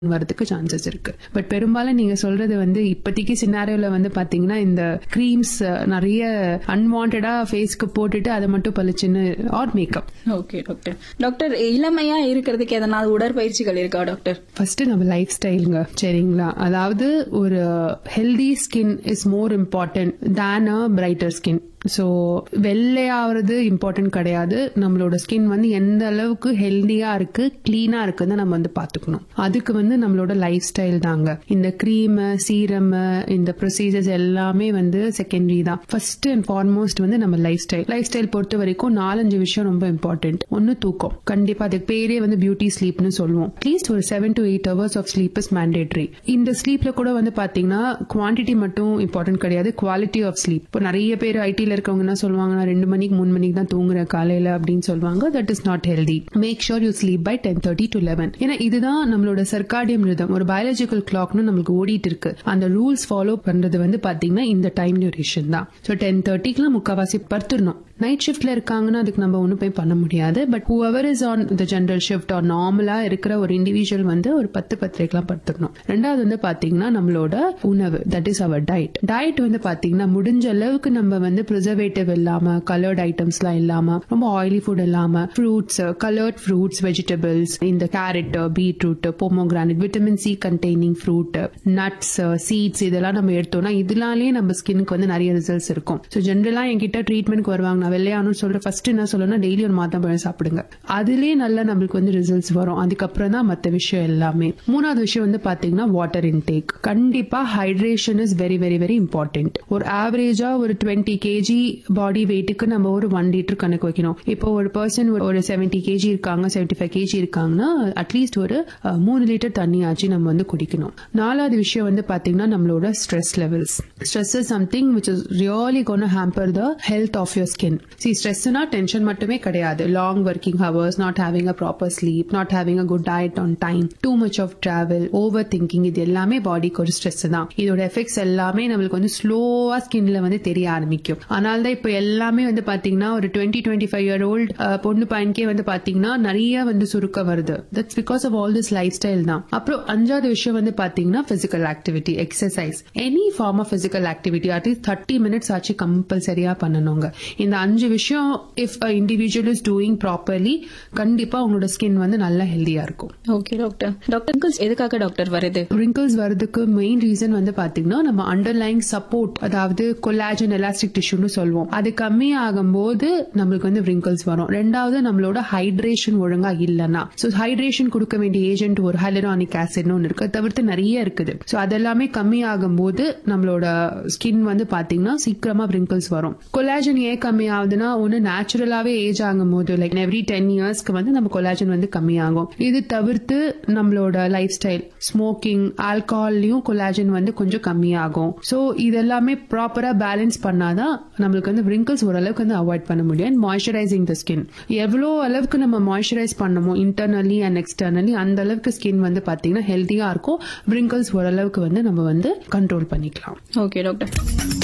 வரதுக்கு சான்சஸ் இருக்கு பட் பெரும்பாலும் நீங்க சொல்றது வந்து இப்போதைக்கு சினாரியோல வந்து பாத்தீங்கன்னா இந்த கிரீம்ஸ் நிறைய அன்வான்டா ஃபேஸ்க்கு போட்டுட்டு அதை மட்டும் பளிச்சுன்னு or makeup okay doctor doctor இளமையா இருக்கிறதுக்கு எதனாவது உடற்பயிற்சிகள் இருக்கா டாக்டர் ஃபர்ஸ்ட் நம்ம லைஃப் ஸ்டைலுங்க சரிங்களா அதாவது ஒரு healthy skin is more important than a brighter skin so வெள்ளையாவது இம்பார்ட்டன்ட் கிடையாது நம்மளோட ஸ்கின் வந்து எந்த அளவுக்கு ஹெல்தியா இருக்கு கிளீனா இருக்குன்னு நம்ம வந்து பாத்துக்கணும் அதுக்கு வந்து நம்மளோட லைஃப் ஸ்டைல் தாங்க இந்த கிரீம் சீரம் இந்த ப்ரொசீஜர்ஸ் எல்லாமே வந்து செகண்டரி தான் ஃபர்ஸ்ட் அண்ட் ஃபார்மோஸ்ட் வந்து நம்ம லைஃப் ஸ்டைல் லைஃப் ஸ்டைல் பொறுத்த வரைக்கும் நாலஞ்சு விஷயம் ரொம்ப இம்பார்ட்டன்ட் ஒன்னு தூக்கம் கண்டிப்பா அதுக்கு பேரே வந்து பியூட்டி ஸ்லீப்னு சொல்லுவோம் அட்லீஸ்ட் ஒரு seven to eight hours of sleep is mandatory இந்த ஸ்லீப்ல கூட வந்து பாத்தீங்கன்னா குவான்டிட்டி மட்டும் இம்பார்ட்டன்ட் கிடையாது குவாலிட்டி ஆஃப் ஸ்லீப் இப்போ நிறைய பேர் ஐடில இருக்கவங்க என்ன சொல்லுவாங்க நான் ரெண்டு மணிக்கு மூணு மணிக்கு தான் தூங்குறேன் காலையில அப்படின்னு சொல்லுவாங்க that is not healthy make sure you sleep by ten thirty to eleven ஏன்னா இதுதான் நம்மளோட சர்க்காடியம் ரிதம் ஒரு பயாலஜிக்கல் கிளாக்னு நம்மளுக்கு ஓடிட்டு இருக்கு அந்த ரூல்ஸ் ஃபாலோ பண்றது வந்து பாத்தீங்கன்னா இந்த டைம் டியூரேஷன் தான் ஸோ டென் தேர்ட்டிக்குலாம் முக்காவாசி படுத்துடணும் நைட் ஷிஃப்ட்ல இருக்காங்கன்னா அதுக்கு நம்ம ஒன்றும் போய் பண்ண முடியாது but whoever is on the general shift or நார்மலா இருக்கிற ஒரு இண்டிவிஜுவல் வந்து ஒரு பத்து பத்திரிக்கலாம் படுத்துடணும் ரெண்டாவது வந்து பாத்தீங்கன்னா நம்மளோட உணவு that is our diet diet வந்து பாத்தீங்கன்னா முடிஞ்ச அளவுக்கு நம்ம வந்து ப்ரிசர்வேட்டிவ் இல்லாம கலர்ட் ஐட்டம்ஸ்லாம் இல்லாம ரொம்ப ஆயிலி ஃபுட் இல்லாம ஃப்ரூட்ஸ் கலர்ட் ஃப்ரூட்ஸ் வெஜிடபிள்ஸ் இந்த carrot beetroot pomegranate vitamin C containing fruit nuts seeds இதெல்லாம் நம்ம எடுத்தோம்னா இதனாலேயே நம்ம ஸ்கின்னுக்கு வந்து நிறைய ரிசல்ட்ஸ் இருக்கும் ஸோ ஜென்ரலா என்கிட்ட ட்ரீட்மெண்ட்க்கு வருவாங்க நான் வெள்ளையானு சொல்ற ஃபர்ஸ்ட் என்ன சொல்லணும்னா டெய்லி ஒரு மாதம் பழம் சாப்பிடுங்க அதுலயே நல்லா நம்மளுக்கு வந்து ரிசல்ட்ஸ் வரும் அதுக்கப்புறம் தான் மற்ற விஷயம் எல்லாமே மூணாவது விஷயம் வந்து பாத்தீங்கன்னா வாட்டர் இன்டேக் கண்டிப்பா hydration is very very very important ஒரு ஆவரேஜா ஒரு டுவெண்ட்டி கேஜி பாடி வெயிட்டுக்கு நம்ம ஒரு ஒன் லிட்டர் கணக்கு வைக்கணும் இப்போ ஒரு பர்சன் ஒரு செவன்டி கேஜி இருக்காங்க செவன்டி ஃபைவ் கேஜி இருக்காங்கன்னா அட்லீஸ்ட் ஒரு அஹ், மூணு லிட்டர் தண்ணி ஆச்சு நம்ம வந்து குடிக்கணும் நாலாவது விஷயம் வந்து பாத்தீங்கன்னா நம்மளோட stress levels stress is something which is really gonna hamper the health of your skin சி ஸ்ட்ரெஸ்னா டென்ஷன் மட்டுமே கிடையாது long working hours not having a proper sleep not having a good diet on time too much of travel over thinking இது எல்லாமே பாடிக்கு ஒரு stress தான் இதோட எஃபெக்ட்ஸ் எல்லாமே நம்மளுக்கு வந்து ஸ்லோவா ஸ்கின்ல வந்து தெரிய ஆரம்பிக்கும் அதனால தான் இப்போ எல்லாமே வந்து பாத்தீங்கன்னா ஒரு twenty twenty five year old பொண்ணு பையனுக்கே வந்து பாத்தீங்கன்னா நிறைய வந்து சுருக்க வருது that's because of all this life style தான் அப்புறம் அஞ்சாவது விஷயம் வந்து பாத்தீங்கன்னா physical activity exercise any form of physical activity at least thirty minutes ஆச்சு கம்பல்சரியா பண்ணணுங்க இந்த அஞ்சு விஷயம் if individual is doing properly கண்டிப்பா உங்களோட ஸ்கின் வந்து நல்லா ஹெல்தியா இருக்கும் ஓகே டாக்டர் டாக்டர் எதுக்காக டாக்டர் வருது ரிங்கிள்ஸ் வரதுக்கு மெயின் ரீசன் வந்து பாத்தீங்கன்னா நம்ம அண்டர்லைங் சப்போர்ட் அதாவது கொலாஜன் எலாஸ்டிக் டிஷ்யூன்னு சொல்லுவோம் அது கம்மி ஆகும்போது நம்மளுக்கு வந்து wrinkles வரும் ரெண்டாவது நம்மளோட ஹைட்ரேஷன் ஒழுங்கா இல்லைன்னா ஸோ ஹைட்ரேஷன் கொடுக்க வேண்டிய ஏஜென்ட் ஒரு ஹைலரானிக் ஆசிட்னு ஒன்று இருக்கு அது தவிர்த்து நிறைய இருக்குது ஸோ அதெல்லாமே கம்மி ஆகும்போது நம்மளோட ஸ்கின் வந்து பாத்தீங்கன்னா சீக்கிரமா wrinkles வரும் கொலாஜன் ஏன் கம்மி ஆகுதுன்னா ஒன்று நேச்சுரலாவே ஏஜ் ஆகும்போது லைக் எவ்ரி டென் இயர்ஸ்க்கு வந்து நம்ம கொலாஜன் வந்து கம்மியாகும் இது தவிர்த்து நம்மளோட லைஃப் ஸ்டைல் ஸ்மோக்கிங் ஆல்கஹால்லையும் கொலாஜன் வந்து கொஞ்சம் கம்மியாகும் ஸோ இதெல்லாமே ப்ராப்பரா பேலன்ஸ் பண்ணாதான் நம்மளுக்கு வந்து wrinkles ஓரளவுக்கு வந்து அவாய்ட் பண்ண முடியும் மாய்ஸ்சரைசிங் த ஸ்கின் எவ்வளோ அளவுக்கு நம்ம மாய்ஸ்சரைஸ் பண்ணமோ இன்டர்னலி அண்ட் எக்ஸ்டர்னலி அந்த அளவுக்கு ஸ்கின் வந்து பாத்தீங்கன்னா ஹெல்த்தியா இருக்கும் wrinkles ஓரளவுக்கு வந்து நம்ம வந்து கண்ட்ரோல் பண்ணிக்கலாம் ஓகே டாக்டர்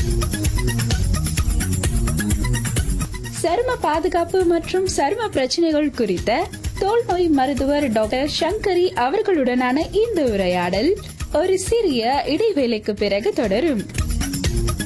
சரும பாதுகாப்பு மற்றும் சரும பிரச்சனைகள் குறித்த தோல் நோய் மருத்துவர் டாக்டர் சங்கரி அவர்களுடனான இந்த உரையாடல் ஒரு சிறிய இடைவேளைக்கு பிறகு தொடரும்